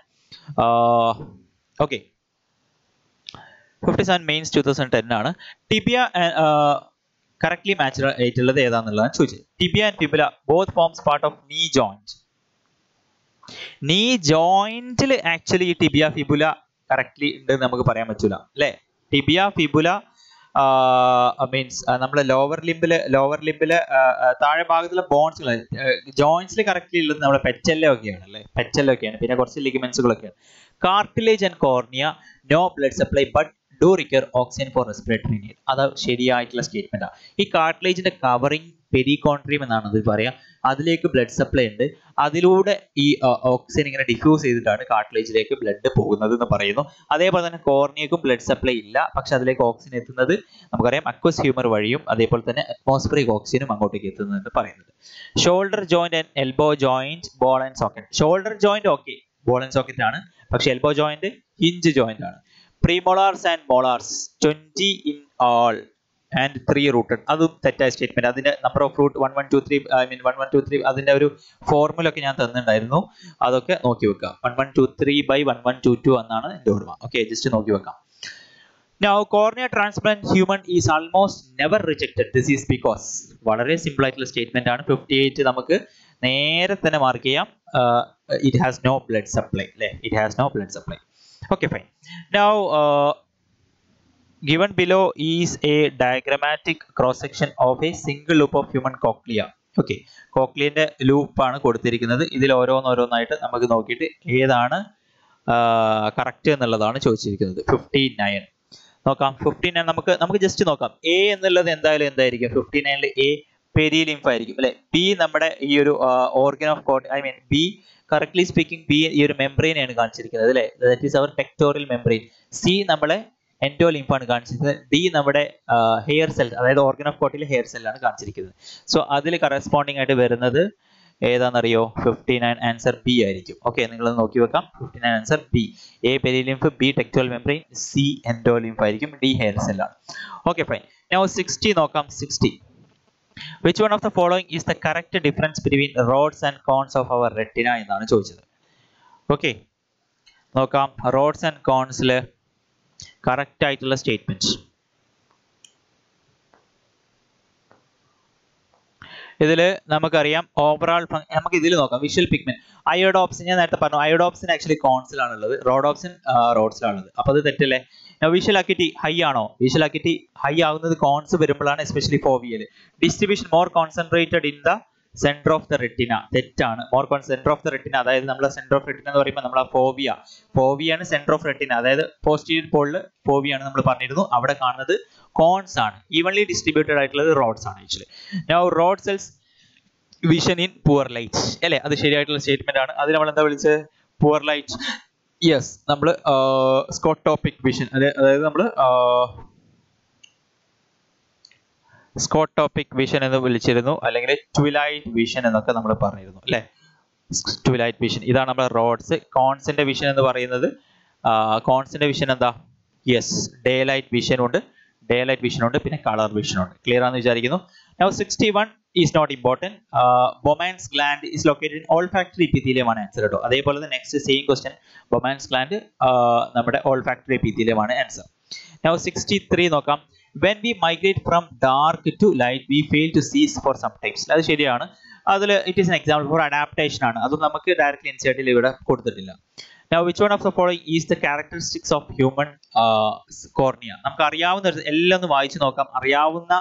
S1: okay fifty seven mains two thousand ten ആണ് ടിബിയ കറക്റ്റ്ലി മാച്ച് ആയിട്ടുള്ളത് ഏതാന്നുള്ളതാണ് ചോദിച്ചത് tibia and fibula both forms part of knee joint knee ജോയിന്റിൽ ആക്ച്വലി ഈ ടിബിയ ഫിബുല കറക്റ്റ്ലി ഉണ്ട് നമുക്ക് പറയാൻ പറ്റൂല അല്ലെ ടിബിയ ഫിബുല മീൻസ് നമ്മുടെ ലോവർ ലിംബില് ലോവർ ലിംബില് താഴെ ഭാഗത്തുള്ള ബോൺസുകൾ ജോയിന്റ്സിൽ കറക്റ്റ്ലി ഉള്ളത് നമ്മുടെ പെറ്റെല്ല ഒക്കെയാണ് അല്ലെ പെറ്റെല്ല ഒക്കെയാണ് പിന്നെ കുറച്ച് ലിഗമെന്റ്സുകളൊക്കെയാണ് cartilage and cornea no blood supply but do require oxygen for respiratory need അത് ശരിയായിട്ടുള്ള സ്റ്റേറ്റ്മെന്റ് ആണ് ഈ കാർട്ടിലേജിന്റെ കവറിംഗ് പെരികോൺട്രിയം എന്നാണ് ഇത് പറയാം അതിലേക്ക് ബ്ലഡ് സപ്ലൈ ഉണ്ട് അതിലൂടെ ഈ ഓക്സിജൻ ഇങ്ങനെ ഡിഫ്യൂസ് ചെയ്തിട്ടാണ് കാർട്ടിലേജിലേക്ക് ബ്ലഡ് പോകുന്നത് എന്ന് പറയുന്നു അതേപോലെ തന്നെ കോർണിയക്കും ബ്ലഡ് സപ്ലൈ ഇല്ല പക്ഷെ അതിലേക്ക് ഓക്സിജൻ എത്തുന്നത് നമുക്കറിയാം അക്വസ് ഹ്യൂമർ വഴിയും അതേപോലെ തന്നെ അറ്റ്മോസ്ഫിയറിക് ഓക്സിജനും അങ്ങോട്ടേക്ക് എത്തുന്നത് പറയുന്നത് shoulder joint and elbow joint ball and socket shoulder joint okay ball and socket ആണ് പക്ഷെ എൽബോ ജോയിന്റ് ഹിഞ്ച് ജോയിന്റ് ആണ് premolars and molars twenty in all and three rooted അതും തെറ്റായ സ്റ്റേറ്റ്മെന്റ് അതിന്റെ number of root one one two three I mean one one two three അതിന്റെ ഒരു ഫോർമുല ഒക്കെ ഞാൻ തന്നിട്ടുണ്ടായിരുന്നു അതൊക്കെ നോക്കി വെക്കാം one one two three by one one two two എന്നാണ് എൻ്റെ ഓർമ്മ ഓക്കെ ജസ്റ്റ് നോക്കി വെക്കാം Now, cornea transplant human is almost never rejected. This is because വളരെ സിമ്പിൾ ആയിട്ടുള്ള സ്റ്റേറ്റ്മെന്റ് ആണ് ഫിഫ്റ്റി എയ്റ്റ് നമുക്ക് നേരെ തന്നെ മാർക്ക് ചെയ്യാം it has no blood supply അല്ലേ it has no blood supply okay fine now given below is a diagrammatic cross section of a single loop of human cochlea okay കോക്ലിയന്റെ ലൂപ്പാണ് കൊടുത്തിരിക്കുന്നത് ഇതിൽ ഓരോന്നോരോന്നായിട്ട് നമുക്ക് നോക്കിയിട്ട് ഏതാണ് കറക്റ്റ് എന്നുള്ളതാണ് ചോദിച്ചിരിക്കുന്നത് ഫിഫ്റ്റി നയൻ നോക്കാം ഫിഫ്റ്റി നയൻ നമുക്ക് നമുക്ക് ജസ്റ്റ് നോക്കാം എ എന്നുള്ളത് എന്തായാലും എന്തായിരിക്കും ഫിഫ്റ്റി നയനിൽ എ പെരിലിംഫ് ആയിരിക്കും അല്ലെ ബി നമ്മുടെ ഈ ഒരു organ of Corti I mean B correctly speaking B ഈ ഒരു മെംബ്രെയിനെയാണ് കാണിച്ചിരിക്കുന്നത് അല്ലെ that is our tectorial membrane C നമ്മളെ എൻഡോ ലിംഫാണ് കാണിച്ചിരിക്കുന്നത് ഡി നമ്മുടെ ഹെയർ സെൽ അതായത് ഓർഗൻ ഓഫ് കോട്ടിലെ ഹെയർ സെല്ലാണ് കാണിച്ചിരിക്കുന്നത് സോ അതിൽ കറസ്പോണ്ടിങ് ആയിട്ട് വരുന്നത് ഏതാണെന്നറിയോ ഫിഫ്റ്റി നയൻ ആൻസർ ബി ആയിരിക്കും ഓക്കെ നിങ്ങൾ നോക്കി വെക്കാം fifty nine answer B A perilymph B tectorial membrane C endolymph ആയിരിക്കും ഡി ഹെയർ സെല്ലാണ് ഓക്കെ ഫൈൻ ഞാൻ സിക്സ്റ്റി നോക്കാം sixty which one of the following is the correct difference between rods and cones of our retina എന്നാണ് ചോദിച്ചത് ഓക്കെ നോക്കാം റോഡ്സ് ആൻഡ് കോൺസിൽ കറക്റ്റ് ആയിട്ടുള്ള സ്റ്റേറ്റ്മെന്റ് ഇതിൽ നമുക്കറിയാം ഓവറോൾ നമുക്ക് ഇതിൽ നോക്കാം വിഷ്വൽ പിഗ്മെന്റ് അയോഡോപ്സിൻ ഞാൻ നേരത്തെ പറഞ്ഞു അയോഡോപ്സിൻ ആക്ച്വലി കോൺസിലാണുള്ളത് റോഡോപ്സിൻ റോഡ്സിലാണുള്ളത് അപ്പൊ അത് തെറ്റല്ലേ വിഷ്വൽ അക്യൂറ്റി ഹൈ ആണോ വിഷ്വൽ അക്യൂറ്റി ഹൈ ആകുന്നത് കോൺസ് വരുമ്പോഴാണ് especially foveal distribution more concentrated in the centre of the retina തെറ്റാണ് more cone centre of the retina അതായത് നമ്മൾ സെന്റർ ഓഫ് റെറ്റിന എന്ന് പറയുമ്പോൾ നമ്മൾ ഫോവിയ ഫോവിയാണ് സെന്റർ ഓഫ് റെറ്റിന അതായത് പോസ്റ്റീരിയർ പോളിൽ ഫോവിയാണ് നമ്മൾ പറഞ്ഞിരുന്നു അവിടെ കാണുന്നത് കോൺസ് ആണ് ഈവൻലി ഡിസ്ട്രിബ്യൂട്ടഡ് ആയിട്ടുള്ളത് റോഡ്സ് ആണ് actually now rod cells vision in poor light അല്ലേ അത് ശരിയായിട്ടുള്ള സ്റ്റേറ്റ്മെന്റ് ആണ് അത് നമ്മൾ എന്താ വിളിച്ചത് പുവർ ലൈറ്റ് യെസ് നമ്മൾ സ്കോട്ടോപ്പിക് വിഷൻ അതായത് നമ്മൾ സ്കോട്ടോപ്പിക് വിഷൻ എന്ന് വിളിച്ചിരുന്നു അല്ലെങ്കിൽ ട്വിലൈറ്റ് വിഷൻ എന്നൊക്കെ നമ്മൾ പറഞ്ഞിരുന്നു അല്ലേ ട്വിലൈറ്റ് വിഷൻ ഇതാണ് നമ്മുടെ റോഡ്സ് കോൺസിന്റെ വിഷൻ എന്ന് പറയുന്നത് കോൺസിന്റെ വിഷൻ എന്താ യെസ് ഡേ ലൈറ്റ് വിഷൻ ഉണ്ട് ഡേ ലൈറ്റ് വിഷൻ ഉണ്ട് പിന്നെ കളർ വിഷൻ ഉണ്ട് ക്ലിയർ ആണെന്ന് വിചാരിക്കുന്നു now sixty one is not important Bowman's gland is located in olfactory എപ്പിത്തീലിയമാണ് ആൻസർ കേട്ടോ അതേപോലെ തന്നെ next same question Bowman's gland നമ്മുടെ ഓൾ ഫാക്ടറി എപ്പിത്തീലിയമാണ് ആൻസർ നൗ സിക്സ്റ്റി ത്രീ നോക്കാം when we migrate from dark to light we fail to sees for some times അത് ശരിയാണ് അതിൽ it is an example for adaptation ആണ് അത് നമുക്ക് ഡയറക്റ്റ്ലി ഇൻസേർട്ടിൽ ഇവിടെ കൊടുത്തിട്ടില്ല Now, which one of the following is the characteristics of human uh, cornea? നമുക്ക് അറിയാവുന്ന എല്ലാം ഒന്ന് വായിച്ചു നോക്കാം അറിയാവുന്ന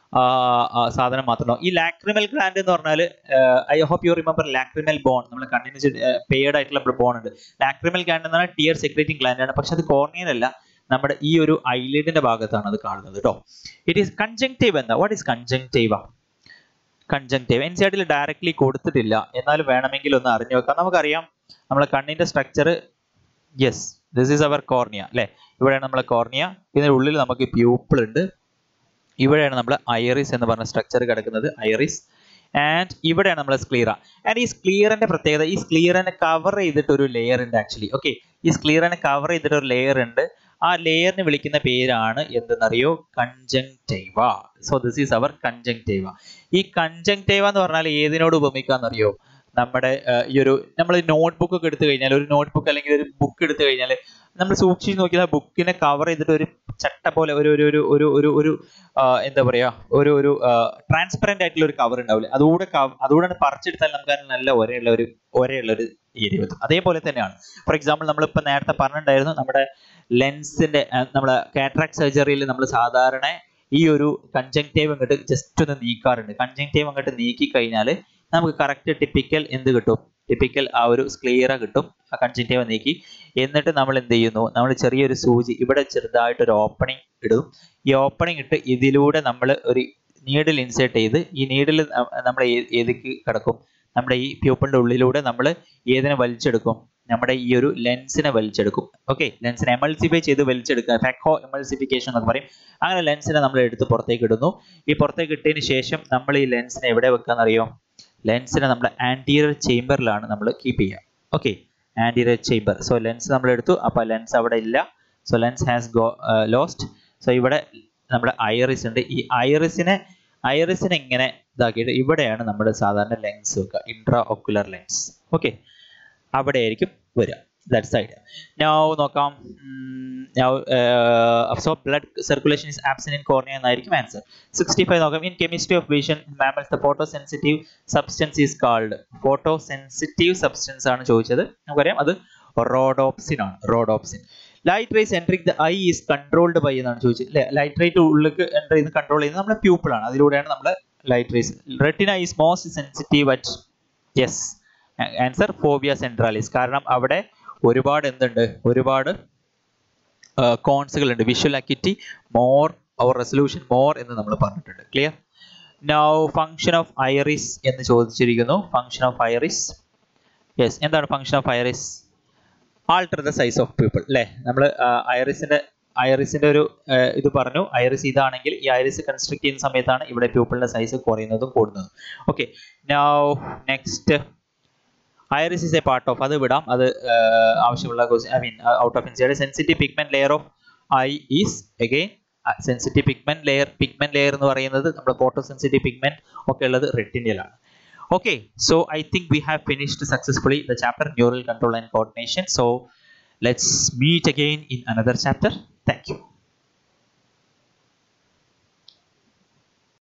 S1: സാധനം മാത്രമോ ഈ ലാക്രിമൽ ഗ്ലാൻഡ് എന്ന് പറഞ്ഞാൽ I hope you remember lacrimal bone നമ്മൾ കണ്ടിന്യൂസ് പെയ്ഡ് ആയിട്ടുള്ള ബോൺ ഉണ്ട് ലാക്രിമൽ ഗ്ലാൻഡ് എന്ന് പറഞ്ഞാൽ ടിയർ സെക്രേറ്റിംഗ് ഗ്ലാൻഡ് ആണ് പക്ഷെ അത് കോർണിയലല്ല നമ്മുടെ ഈ ഒരു ഐലിഡിന്റെ ഭാഗത്താണ് അത് കാണുന്നത് കേട്ടോ ഇറ്റ് ഈസ് കൺജങ്റ്റീവ് എന്താ വാട്ട് ഈസ് കൺജങ്റ്റീവ കൺജങ്റ്റീവ് എൻ സി ആർട്ടിൽ ഡയറക്ട്ലി കൊടുത്തിട്ടില്ല എന്നാലും വേണമെങ്കിൽ ഒന്ന് അറിഞ്ഞു വെക്കാം നമുക്കറിയാം നമ്മളെ കണ്ണിന്റെ structure yes this is our cornea അല്ലെ ഇവിടെയാണ് നമ്മളെ കോർണിയ ഇതിന്റെ ഉള്ളിൽ നമുക്ക് പ്യൂപ്പിൾ ഉണ്ട് ഇവിടെയാണ് നമ്മൾ ഐറിസ് എന്ന് പറഞ്ഞ സ്ട്രക്ചർ കിടക്കുന്നത് ഐറിസ് ആൻഡ് ഇവിടെയാണ് നമ്മൾ സ്ക്ലീറ ആൻഡ് ഈ സ്ക്ലീറിന്റെ പ്രത്യേകത ഈ സ്ക്ലീറിനെ കവർ ചെയ്തിട്ട് ഒരു ലെയർ ഉണ്ട് ആക്ച്വലി ഓക്കെ ഈ സ്ക്ലീറിനെ കവർ ചെയ്തിട്ട് ഒരു ലെയർ ഉണ്ട് ആ ലെയറിന് വിളിക്കുന്ന പേരാണ് എന്തെന്നറിയോ conjunctiva so this is our conjunctiva ഈ കൺജങ്റ്റൈവ എന്ന് പറഞ്ഞാൽ ഏതിനോട് ഉപമിക്കാന്നറിയോ നമ്മുടെ ഈ ഒരു നമ്മൾ നോട്ട്ബുക്ക് ഒക്കെ എടുത്തു കഴിഞ്ഞാൽ ഒരു നോട്ട്ബുക്ക് അല്ലെങ്കിൽ ഒരു ബുക്ക് എടുത്തു കഴിഞ്ഞാൽ നമ്മൾ സൂക്ഷിച്ച് നോക്കിയാൽ ബുക്കിനെ കവർ ചെയ്തിട്ട് ഒരു ചട്ട പോലെ ഒരു ഒരു ഒരു ഒരു ഒരു ഒരു എന്താ പറയാ ഒരു ഒരു ട്രാൻസ്പെറന്റ് ആയിട്ടുള്ള ഒരു കവർ ഉണ്ടാവില്ലേ അതുകൂടെ അതുകൂടെ പറിച്ചെടുത്താൽ നമുക്ക് അതിന് നല്ല ഒരേയുള്ള ഒരു ഒരേയുള്ള ഒരു ഏരിയ കിട്ടും അതേപോലെ തന്നെയാണ് ഫോർ എക്സാമ്പിൾ നമ്മളിപ്പോൾ നേരത്തെ പറഞ്ഞിട്ടുണ്ടായിരുന്നു നമ്മുടെ ലെൻസിന്റെ നമ്മുടെ കാറ്ററാക്ട് സർജറിയിൽ നമ്മൾ സാധാരണ ഈ ഒരു കൺജങ്റ്റീവ് അങ്ങോട്ട് ജസ്റ്റ് ഒന്ന് നീക്കാറുണ്ട് കൺജങ്റ്റീവ് അങ്ങോട്ട് നീക്കി കഴിഞ്ഞാൽ നമുക്ക് കറക്റ്റ് ടിപ്പിക്കൽ എന്ത് കിട്ടും ടിപ്പിക്കൽ ആ ഒരു സ്ക്ലിയറ കിട്ടും ആ കൺജങ്റ്റീവ് നീക്കി എന്നിട്ട് നമ്മൾ എന്ത് ചെയ്യുന്നു നമ്മൾ ചെറിയൊരു സൂചി ഇവിടെ ചെറുതായിട്ട് ഒരു ഓപ്പണിംഗ് ഇടും ഈ ഓപ്പണിംഗ് ഇട്ട് ഇതിലൂടെ നമ്മൾ ഒരു നീഡിൽ ഇൻസേർട്ട് ചെയ്ത് ഈ നീഡിൽ നമ്മുടെ ഏതിക്ക് കിടക്കും നമ്മുടെ ഈ പ്യൂപ്പിളിന്റെ ഉള്ളിലൂടെ നമ്മൾ ഏതിനെ വലിച്ചെടുക്കും നമ്മുടെ ഈ ഒരു ലെൻസിനെ വലിച്ചെടുക്കും ഓക്കെ ലെൻസിനെ എമൾസിഫൈ ചെയ്ത് വലിച്ചെടുക്കുക ഫെക്കോ എമൾസിഫിക്കേഷൻ എന്നൊക്കെ പറയും അങ്ങനെ ലെൻസിനെ നമ്മൾ എടുത്ത് പുറത്തേക്ക് ഇടുന്നു ഈ പുറത്തേക്ക് ഇട്ടതിന് ശേഷം നമ്മൾ ഈ ലെൻസിനെ എവിടെ വെക്കാന്ന് അറിയോ ലെൻസിനെ നമ്മുടെ ആൻറ്റീരിയർ ചേംബറിലാണ് നമ്മൾ കീപ്പ് ചെയ്യുക okay anterior chamber so lens നമ്മൾ എടുത്തു അപ്പോൾ ലെൻസ് അവിടെ ഇല്ല so lens has go lost so ഇവിടെ നമ്മുടെ ഐറിസ് ഉണ്ട് ഈ ഐറിസിനെ ഐറിസിനെ ഇങ്ങനെ ഇതാക്കിയിട്ട് ഇവിടെയാണ് നമ്മൾ സാധാരണ ലെൻസ് വെക്കുക ഇൻട്രാ ഒക്കുലർ ലെൻസ് ഓക്കെ അവിടെ ആയിരിക്കും വരിക ദാറ്റ്സ് ഐഡിയ നൗ നോക്കാം now so blood circulation is absent in cornea എന്നായിരിക്കും ആൻസർ സിക്സ്റ്റി ഫൈവ് നോക്കാം in chemistry of vision mammals the photosensitive substance is called photosensitive substance ആണ് ചോദിച്ചത് നമുക്കറിയാം അത് റോഡോപ്സിൻ ആണ് rhodopsin light rays entering the eye is controlled by എന്നാണ് ചോദിച്ചത് അല്ലെ ലൈറ്റ് റേറ്റ് ഉള്ളിലേക്ക് എൻ്റർ ചെയ്ത് കൺട്രോൾ ചെയ്യുന്നത് നമ്മുടെ പ്യൂപ്പിൾ ആണ് അതിലൂടെയാണ് നമ്മുടെ light rays retina is most sensitive at yes answer fovea centralis കാരണം അവിടെ ഒരുപാട് എന്തുണ്ട് ഒരുപാട് കോൺസുകൾ ഉണ്ട് visual acuity more our resolution more എന്ന് നമ്മൾ പറഞ്ഞിട്ടുണ്ട് clear now function of iris എന്ന് ചോദിച്ചിരിക്കുന്നു ഫംഗ്ഷൻ ഓഫ് ഐറിസ് യെസ് എന്താണ് function of iris alter the size of pupil അല്ലേ നമ്മൾ ഐറിസിന്റെ ഐറിസിന്റെ ഒരു ഇത് പറഞ്ഞു ഐറിസ് ഇതാണെങ്കിൽ ഈ ഐറിസ് കൺസ്ട്രക്ട് ചെയ്യുന്ന സമയത്താണ് ഇവിടെ പ്യൂപ്പിളിന്റെ സൈസ് കുറയുന്നതും കൂടുന്നതും okay now next iris is a part of അത് വിടാം അത് ആവശ്യമുള്ള I mean out of inside sensitive pigment layer of eye is again sensitive pigment layer pigment layer എന്ന് പറയുന്നത് നമ്മുടെ ഫോട്ടോ സെൻസിറ്റീവ് പിഗ്മെന്റ് ഒക്കെ ഉള്ളത് റെറ്റിനിയലാണ് okay so i think we have finished successfully the chapter neural control and coordination so let's meet again in another chapter thank you